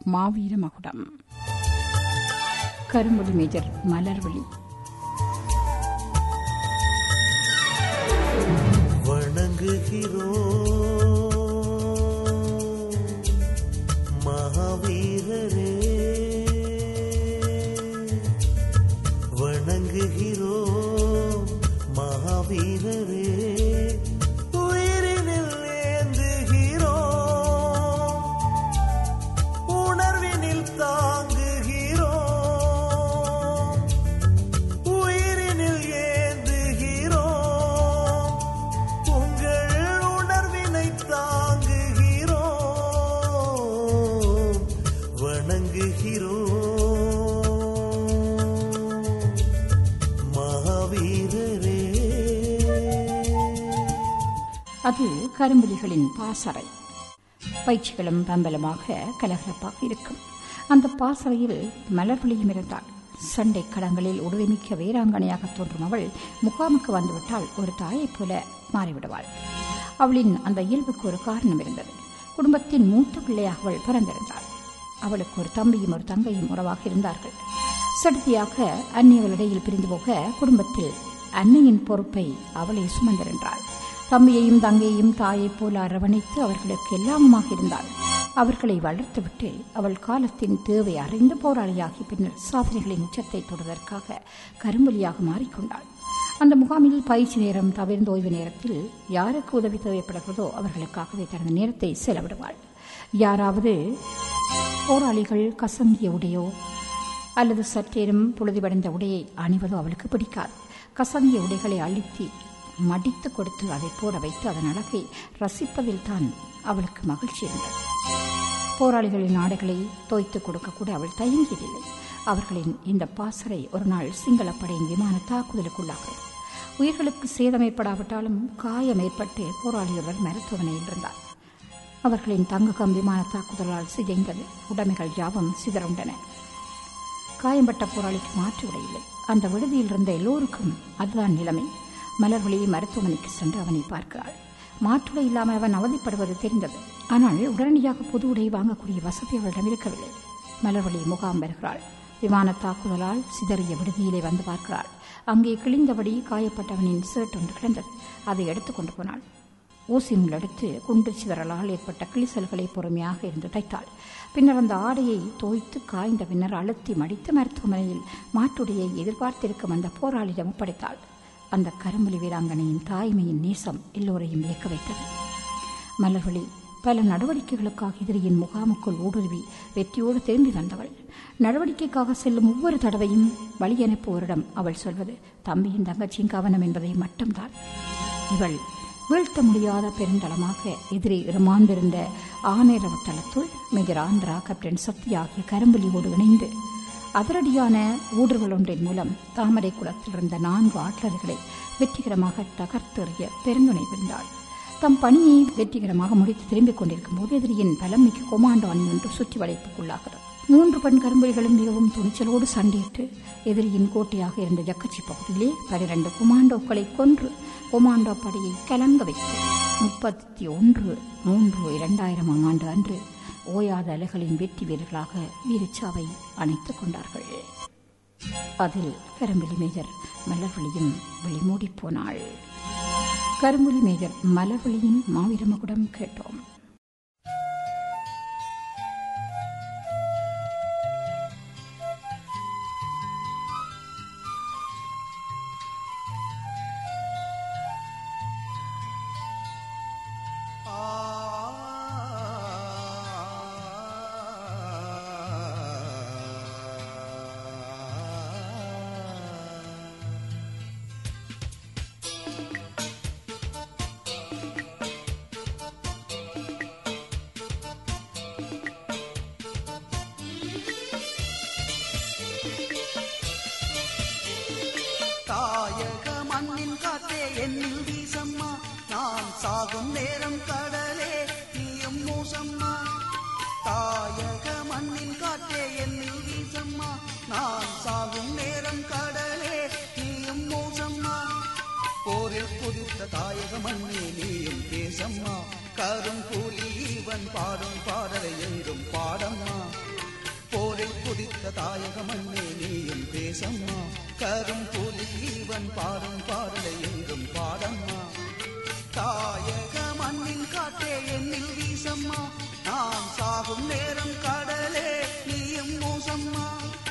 மாவீர மகுடம் கரும்புலி மேஜர் மலர்விழி வணங்குகிறோம் மகாவீரரே வணங்குகிறோம் மகாவீரரே உயிரினில் ஏந்துகிறோம் உணர்வினில் தாங்குகிறோம் உயிரினில் ஏந்துகிறோம் உங்கள் உணர்வினை தாங்குகிறோம் வணங்குகிறோம் மகாவீரரே அது கரும்புலிகளின் பாசறை பயிற்சிகளும் பம்பலமாக கலகலப்பாக இருக்கும் அந்த பாசறையில் மலர்விழியும் இருந்தாள் சண்டை களங்களில் உறுதிமிக்க வீராங்கனையாக தோன்றும் அவள் முகாமுக்கு வந்துவிட்டால் ஒரு தாயைப் போல மாறிவிடுவாள் அவளின் அந்த இயல்புக்கு ஒரு காரணம் இருந்தது குடும்பத்தின் மூத்த பிள்ளையாக அவள் பிறந்திருந்தாள் அவளுக்கு ஒரு தம்பியும் ஒரு தங்கையும் உறவாக இருந்தார்கள் சடுதியாக அந்நியவளிடையில் பிரிந்து போக குடும்பத்தில் அன்னையின் பொறுப்பை அவளை சுமந்திருந்தாள் தம்பியையும் தங்கையையும் தாயைப் போல அரவணைத்து அவர்களுக்கு எல்லாமுமாக இருந்தாள் அவர்களை வளர்த்துவிட்டு அவள் காலத்தின் தேவை அறிந்து போராளியாகி பின்னர் சாதனைகளின் உச்சத்தை தொடுவதற்காக கரும்பலியாக மாறிக்கொண்டாள் அந்த முகாமில் பயிற்சி நேரம் தவிர்ந்த ஓய்வு நேரத்தில் யாருக்கு உதவி தேவைப்படுகிறதோ அவர்களுக்காகவே தனது நேரத்தை செலவிடுவாள் யாராவது போராளிகள் கசங்கிய உடையோ அல்லது சற்றேனும் பொழுதுபடைந்த உடையை அணிவதோ அவளுக்கு பிடிக்காது கசங்கிய உடைகளை அழுத்தி மடித்து கொடுத்து அதை போட வைத்து அதன் அழகை ரசிப்பதில் தான் அவளுக்கு மகிழ்ச்சி இருந்தது போராளிகளின் ஆடைகளை தோய்த்து கொடுக்க கூட அவள் தயங்கியதில்லை அவர்களின் இந்த பாசறை ஒரு நாள் சிங்களப்படையின் விமான தாக்குதலுக்குள்ளாகிறது உயிர்களுக்கு சேதம் ஏற்படாவிட்டாலும் காயம் ஏற்பட்டு போராளியொருவர் மருத்துவமனையில் இருந்தார் அவர்களின் தங்ககம் விமான தாக்குதலால் சிதைந்தது உடைமைகள் யாவும் சிதறுண்டன காயம்பட்ட போராளிக்கு மாற்று உடையில்லை அந்த விடுதியில் இருந்த எல்லோருக்கும் அதுதான் நிலைமை மலர்வழி மருத்துவமனைக்கு சென்று அவனை பார்க்கிறாள் மாற்றுடை இல்லாமல் அவன் அவதிப்படுவது தெரிந்தது ஆனால் உடனடியாக புது உடை வாங்கக்கூடிய வசதி அவளிடம் இருக்கவில்லை மலர்வழி முகாம் வருகிறாள் விமான தாக்குதலால் சிதறிய விடுதியிலே வந்து பார்க்கிறாள் அங்கே கிழிந்தபடி காயப்பட்டவனின் ஷர்ட் ஒன்று கிடந்தது அதை எடுத்துக்கொண்டு போனாள் ஊசி முள் எடுத்து குண்டு சிதறலால் ஏற்பட்ட கிழிசல்களை பொறுமையாக இருந்து தைத்தாள் பின்னர் அந்த ஆடையை தோய்த்து காய்ந்த பின்னர் அழுத்தி மடித்து மருத்துவமனையில் மாற்றுடையை எதிர்பார்த்திருக்கும் அந்த போராளியிடம் ஒப்படைத்தாள் அந்த கரும்புலி வீராங்கனையின் தாய்மையின் நேசம் எல்லோரையும் வியக்க வைத்தது மலர்வழி பல நடவடிக்கைகளுக்காக எதிரியின் முகாமுக்குள் ஊடுருவி வெற்றியோடு திரும்பி வந்தவள் நடவடிக்கைக்காக செல்லும் ஒவ்வொரு தடவையும் வழி அனுப்புவோரிடம் அவள் சொல்வது தம்பியின் தங்கச்சியின் கவனம் என்பதை மட்டும்தான் இவள் வீழ்த்த முடியாத பெருந்தளமாக எதிரே இருமாந்திருந்த ஆனேரவ தளத்துள் மேஜர் ஆந்திரா கேப்டன் சக்தி ஆகிய கரும்புலியோடு இணைந்து அதிரடியான ஊடுருவல் ஒன்றின் மூலம் தாமரை குளத்தில் இருந்த நான்கு ஆட்லர்களை வெற்றிகரமாக தகர்த்தெறிய பெருந்துணை புரிந்தாள் தம் பணியை வெற்றிகரமாக முடித்து திரும்பிக் கொண்டிருக்கும் போது எதிரியின் பலம் மிக்க கொமாண்டோ அணி ஒன்று சுற்றி வளைப்புக்குள்ளாகிறது மூன்று பெண் கரும்புலிகளும் மிகவும் துணிச்சலோடு சண்டையிட்டு எதிரியின் கோட்டையாக இருந்த ஜக்கச்சி பகுதியிலே பனிரண்டு கொமாண்டோக்களை கொன்று கொமாண்டோ படையை கலங்க வைத்து முப்பத்தி ஒன்று மூன்று இரண்டாயிரமாம் ஆண்டு அன்று ஓயாத அலைகளின் வெற்றி வீரர்களாக வீரச்சாவை அணைத்துக் கொண்டார்கள் அதில் கரும்புலி மேஜர் மலர்வழியும் வெளிமூடி போனாள் கரும்புலி மேஜர் மலர்வழியின் மாவீரமகுடம் கேட்டோம் தாயக மண்ணின் காத்தே என்னில் வீசம்மா நான் சாகும் நேரம் கடலே நீயும் மூசம்மா தாயக மண்ணின் காத்தே என்னில் வீசம்மா நான் சாகும் நேரம் கடலே நீயும் மூசம்மா போரில் குதித்த தாயக மண்ணே நீயும் தேசம்மா கரும் புலி இவன் பாடும் பாடலை எங்கும் பாடம்மா தாயக மண்ணே நீயும் பேசம்மா கரும் புலி இவன் பாடும் பாடலை எங்கும் பாடம்மா தாயக மண்ணின் காற்றே என்னில் வீசம்மா நான் சாகும் நேரம் கடலே நீயும் மூசம்மா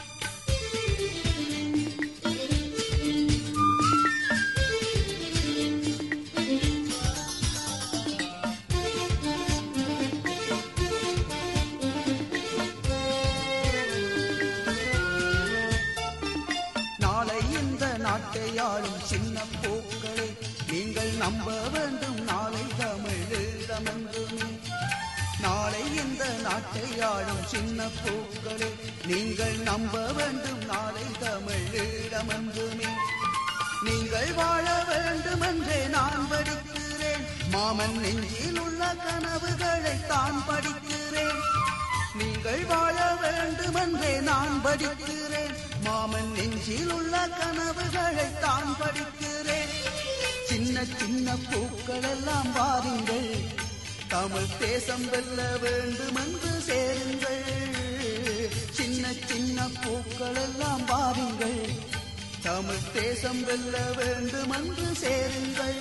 நாளை இந்த நாட்டை ஆளும் சின்ன பூக்களே நீங்கள் நம்ப வேண்டும் நாளை தமிழீழமென்றுமே நாளை இந்த நாட்டை ஆளும் சின்ன பூக்களே நீங்கள் நம்ப வேண்டும் நாளை தமிழீழமென்றுமே நீங்கள் வாழ வேண்டும் என்றே நான் படிக்கிறேன் மாமன் நெஞ்சில் உள்ள கனவுகளை தான் படிக்கிறேன் நீங்கள் வாழ வேண்டும் என்றே நான் படிக்கிறேன் மாமன் நெஞ்சில் உள்ள கனவுகளை தான் படிக்கிறேன் சின்ன சின்ன பூக்கள் எல்லாம் வாருங்கள் தமிழ் தேசம் வெல்ல வேண்டும் என்று சேருங்கள் சின்ன சின்ன பூக்கள் எல்லாம் வாருங்கள் தமிழ் தேசம் வெல்ல வேண்டும் என்று சேருங்கள்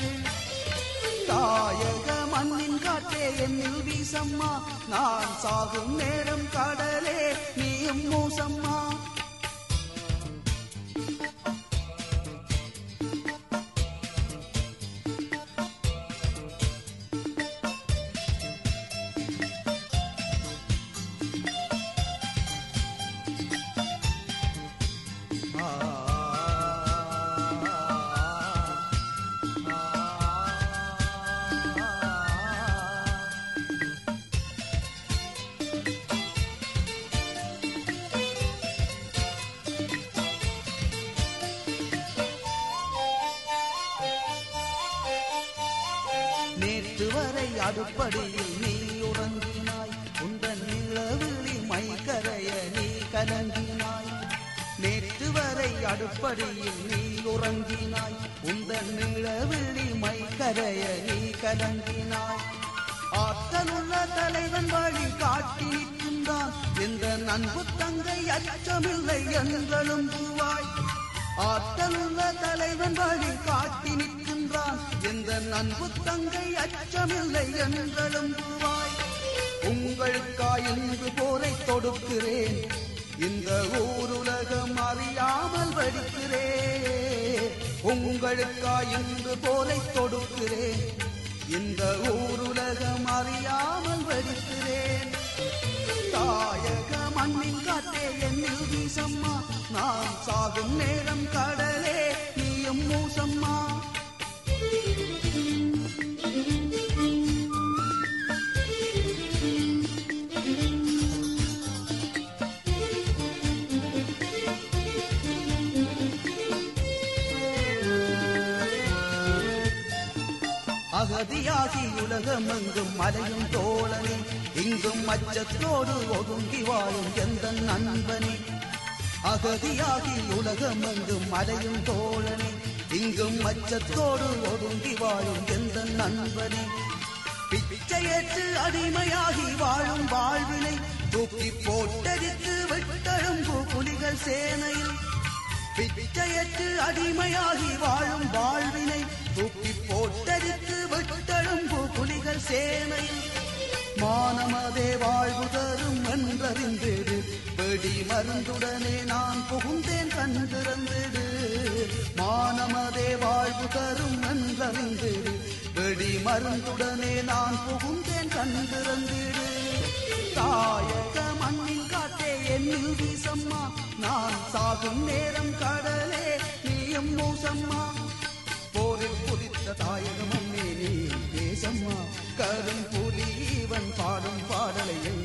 தாயக மண்ணின் காற்றே என்னில் வீசம்மா நான் சாகும் நேரம் கடலே நீயும் மூசம்மா நேற்று வரை அடுப்படியில் நீ உறங்கினாய் உந்தன் நிலவிழி மைக்கரைய நீ கலங்கினாய் நேற்று வரை அடுப்படியில் நீ உறங்கினாய் உந்தன் நிலவிழி மைக்கரைய நீ கலங்கினாய் ஆற்றலுள்ள தலைவன் வழி காட்டி நிற்கின்றான் எந்த நண்பு தங்கை அச்சமில்லை என்றலும் பூவாய் ஆற்றலுள்ள தலைவன் வழி காட்டி நிற்கின்றான் எந்த நண்பு தங்கை அச்சமில்லை என்றலும் பூவாய் உங்களுக்காய் இன்று போரை தொடுக்கிறேன் இந்த ஊருலகம் அறியாமல் வடிக்கிறேன் உங்களுக்காய் இன்று போரை தொடுக்கிறேன் இந்த ஊருலகம் அறியாமல் வடிக்கிறேன் தாயக மண்ணின் காற்றே என்னில் வீசம்மா நான் சாகும் நேரம் கடலே நீயும் மூசம்மா அகதியாகி உலகமெங்கும் மலையும் தோழனே இங்கும் அச்சத்தோடு ஒதுங்கி வாழும் எந்த நண்பனே அகதியாகி உலகமெங்கும் மலையும் தோழனே இங்கும் அச்சத்தோடு ஒதுங்கி வாழும் எந்த நண்பனே பிச்சையேற்று அடிமையாகி வாழும் வாழ்வினை தூக்கி போட்டடித்து விட்டழும் புலிகள் சேனையில் பிச்சையற்று அடிமையாகி வாழும் வாழ்வினை தூக்கி போட்டடித்து விட்டழும் புலிகள் சேனையில் மானமதே வாழ்வு தரும் என்றறிந்திடு வெடி மருந்துடனே நான் புகுந்தேன் கண்டிருந்திடு மானமதே வாழ்வு தரும் என்றறிந்திடு வெடி மருந்துடனே நான் புகுந்தேன் கண்டிருந்திடு தாயக மண்ணின் காற்றே என்னில் வீசம்மா நான் சாகும் நேரம் கடலே நீயும் மூசம்மா போரில் குதித்த தாயக மண்ணே நீ தேசம்மா கரும் புலி இவன் பாடும் பாடலை எங்கும்